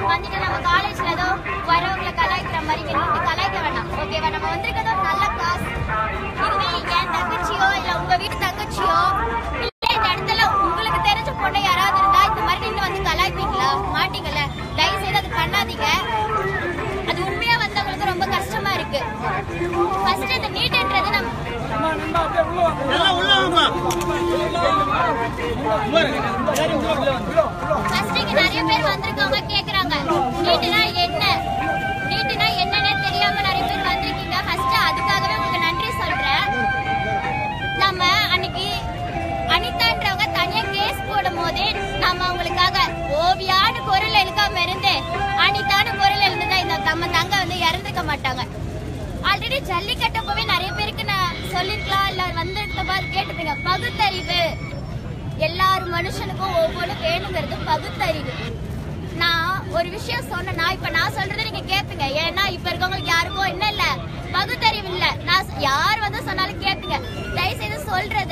வந்துட்டு நம்ம காலேஜ்ல ஏதோ வரவங்களை கலாய்க்கிற மாதிரி நின்னுட்டு கலாய்க்க வேண்டாம் ஓகேவா நம்ம வந்திருக்கிறது ஒரு நல்ல கிளாஸ் இதுவே என் தங்கச்சியோ இல்ல உங்க வீட்டு தங்கச்சியோ இல்ல இந்த இடத்துல உங்களுக்கு தெரிஞ்ச பொண்ணு யாராவது இருந்தா இந்த மாதிரி நின்று வந்து கலாய்ப்பீங்களா மாட்டீங்கல்ல தயவு செய்து அது பண்ணாதீங்க அது உண்மையா வந்தவங்களுக்கு ரொம்ப கஷ்டமா இருக்கு ஃபர்ஸ்ட் இந்த நீட்ன்றது நம்ம எல்லாம் உள்ள வாங்கம்மா. ஃபர்ஸ்ட் இங்க நிறைய பேர் வந்திருக்காங்க கேக்குறாங்க நீட்டுனா என்ன நீட்டுனா என்னன்னே தெரியாம நிறைய பேர் வந்திருக்கீங்க ஃபர்ஸ்ட் அதுக்காகவே உங்களுக்கு நன்றி சொல்றேன் நம்ம அன்னைக்கு அனிதான்றவங்க தனியா கேஸ் போடும் போதே நம்ம அவங்களுக்காக ஓவியான்னு குரல் எழுக்காம இருந்து அனிதான்னு குரல் எழுந்ததா இந்த நம்ம தங்க வந்து இறந்துக்க மாட்டாங்க ஆல்ரெடி ஜல்லிக்கட்டப்பவே நிறைய பேருக்கு நான் சொல்லிருக்கலாம் இல்ல வந்திருக்க பாரு கேட்டுப்பீங்க பகுத்தறிவு எல்லார் மனுஷனுக்கும் ஒவ்வொன்று வேணுங்கிறது பகுத்தறிவு நான் ஒரு விஷயம் சொன்னேன்னா இப்ப நான் சொல்றதை நீங்க கேப்பீங்க ஏன்னா இப்ப இருக்கவங்களுக்கு யாருக்கும் என்ன இல்ல பகுத்தறிவு இல்ல நான் சொ- யார் வந்து சொன்னாலும் கேப்பீங்க தயவு செய்து சொல்றத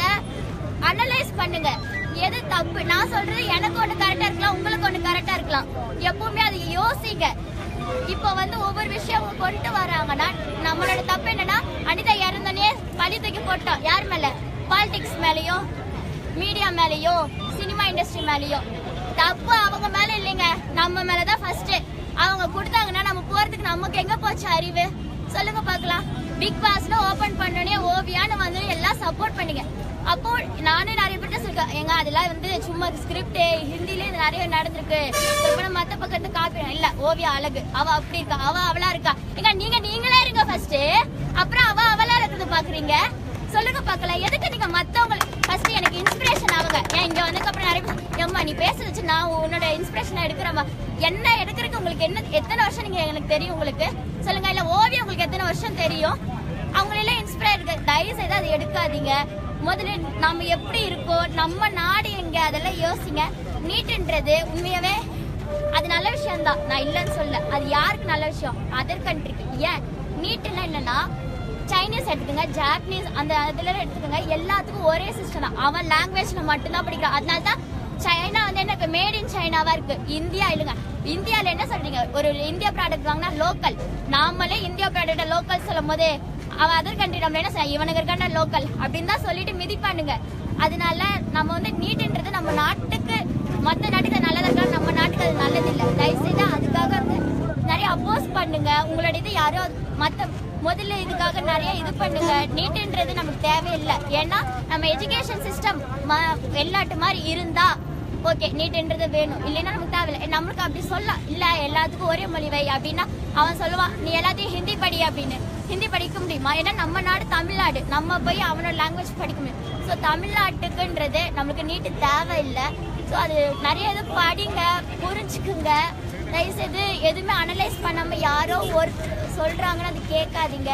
அனலைஸ் பண்ணுங்க எது தப்பு நான் சொல்றது எனக்கு ஒண்ணு கரெக்டா இருக்கலாம் உங்களுக்கு ஒண்ணு கரெக்டா இருக்கலாம் எப்பவுமே அதை யோசிங்க இப்போ வந்து ஒவ்வொரு விஷயம் அவங்க கொண்டு வராங்கன்னா நம்மளோட தப்பு என்னன்னா அனிதா இறந்தனே பழி தூக்கி போட்டோம் யார் மேல பாலிடிக்ஸ் மேலயும் மீடியா மேலயும் சினிமா இண்டஸ்ட்ரி மேலயும் தப்பு அவங்க மேல இல்லைங்க நம்ம மேலதான் ஃபர்ஸ்ட் அவங்க கொடுத்தாங்கன்னா நம்ம போறதுக்கு நமக்கு எங்க போச்சு அறிவு சொல்லுங்க பார்க்கலாம் பிக் பாஸ்ல ஓபன் பண்ணனே ஓவியான்னு வந்து எல்லாம் சப்போர்ட் பண்ணீங்க அப்போ நானே நிறைய பேர்ட்ட சொல்லிருக்கேன் எங்க அதெல்லாம் வந்து சும்மா ஸ்கிரிப்ட் ஹிந்தில இது நிறைய நடந்திருக்கு அப்புறம் மத்த பக்கத்து காப்பி இல்ல ஓவியா அழகு அவ அப்படி இருக்கா அவ அவளா இருக்கா ஏங்க நீங்க நீங்களே இருங்க ஃபர்ஸ்ட் அப்புறம் அவ அவளா இருக்கிறது பாக்குறீங்க சொல்லுங்க பார்க்கலாம் எதுக்கு நீங்க மத்தவங்க ஃபர்ஸ்ட் எனக்கு இன்ஸ்பிரேஷன் ஆகுங்க ஏன் இங்க வந்ததுக்கு அப்புறம் நிறைய பேர் எம்மா நீ பேசுறது வச்சு நான் உன்னோட இன்ஸ்பிரேஷன் எடுக்கிறேம்மா என்ன எடுக்கிறதுக்கு உங்களுக்கு என்ன எத்தனை வருஷம் நீங்க எனக்கு தெரியும் உங்களுக்கு சொல்லுங்க இல்ல ஓவியம் உங்களுக்கு எத்தனை வருஷம் தெரியும் அவங்களெல்லாம் இன்ஸ்பயர் இருக்கு தயவு செய்து அதை எடுக்காதீங்க முதல்ல நம்ம எப்படி இருக்கோம் நம்ம நாடு எங்க அதெல்லாம் யோசிங்க நீட்டுன்றது உண்மையாவே அது நல்ல விஷயம் தான் நான் இல்லைன்னு சொல்ல அது யாருக்கு நல்ல விஷயம் அதர் கண்ட்ரிக்கு ஏன் நீட்டுன்னா என்னன்னா சைனீஸ் எடுத்துக்கோங்க ஜாப்பனீஸ் அந்த இதுல எடுத்துக்கோங்க எல்லாத்துக்கும் ஒரே சிஸ்டம் தான் அவன் லாங்குவேஜ்ல மட்டும்தான் படிக்கிறான் அதனால தான் சைனா வந்து என்ன மேட் இன் சைனாவா இருக்கு இந்தியா இல்லைங்க இந்தியால என்ன சொல்றீங்க ஒரு இந்தியா ப்ராடக்ட் வாங்கினா லோக்கல் நாமளே இந்தியா ப்ராடக்ட் லோக்கல் சொல்லும் போது அவன் அதர் கண்ட்ரி நம்ம என்ன செய்ய இவனுக்கு இருக்கான லோக்கல் அப்படின்னு தான் சொல்லிட்டு மிதிப்பானுங்க அதனால நம்ம வந்து நீட்டுன்றது நம்ம நாட்டுக்கு மத்த நாட்டுக்கு அது நல்லதா இருக்கா நம்ம நாட்டுக்கு அது நல்லது இல்ல தயவு செய்து அதுக்காக வந்து நிறைய அப்போஸ் பண்ணுங்க உங்களோட இது யாரோ மத்த முதல்ல இதுக்காக நிறைய இது பண்ணுங்க நீட்டுன்றது நமக்கு தேவையில்லை ஏன்னா நம்ம எஜுகேஷன் சிஸ்டம் எல்லாட்டு மாதிரி இருந்தா ஓகே நீட்டுன்றது வேணும் இல்லைன்னா நமக்கு தேவையில்லை நம்மளுக்கு அப்படி சொல்லலாம் இல்ல எல்லாத்துக்கும் ஒரே மொழி வை அப்படின்னா அவன் சொல்லுவான் நீ எல்லாத்தையும் ஹிந்தி படி அப்படின்னு ஹிந்தி படிக்க முடியுமா ஏன்னா நம்ம நாடு தமிழ்நாடு நம்ம போய் அவனோட லாங்குவேஜ் படிக்க முடியும் ஸோ தமிழ்நாட்டுக்குன்றது நம்மளுக்கு நீட்டு தேவையில்லை ஸோ அது நிறைய இது படிங்க புரிஞ்சுக்குங்க தயவுசெய்து எதுவுமே அனலைஸ் பண்ணாம யாரோ ஒரு சொல்றாங்கன்னு அது கேட்காதீங்க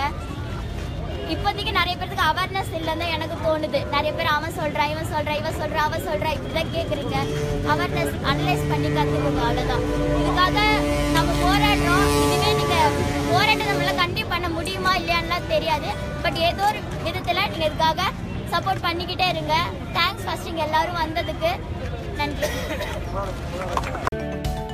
இப்போதைக்கு நிறைய பேருக்கு அவேர்னஸ் இல்லைன்னு தான் எனக்கு தோணுது நிறைய பேர் அவன் சொல்றான் இவன் சொல்றான் இவன் சொல்றா அவன் சொல்றா இப்படிதான் கேக்குறீங்க அவேர்னஸ் அனலைஸ் பண்ணி கத்துக்கோங்க அவ்வளவுதான் இதுக்காக நம்ம போராடுறோம் இதுவே நீங்க போராட்டம் நம்மளால கண்டிப்பா பண்ண முடியுமா இல்லையான்லாம் தெரியாது பட் ஏதோ ஒரு விதத்துல நீங்க இதுக்காக சப்போர்ட் பண்ணிக்கிட்டே இருங்க தேங்க்ஸ் ஃபர்ஸ்ட் இங்க எல்லாரும் வந்ததுக்கு நன்றி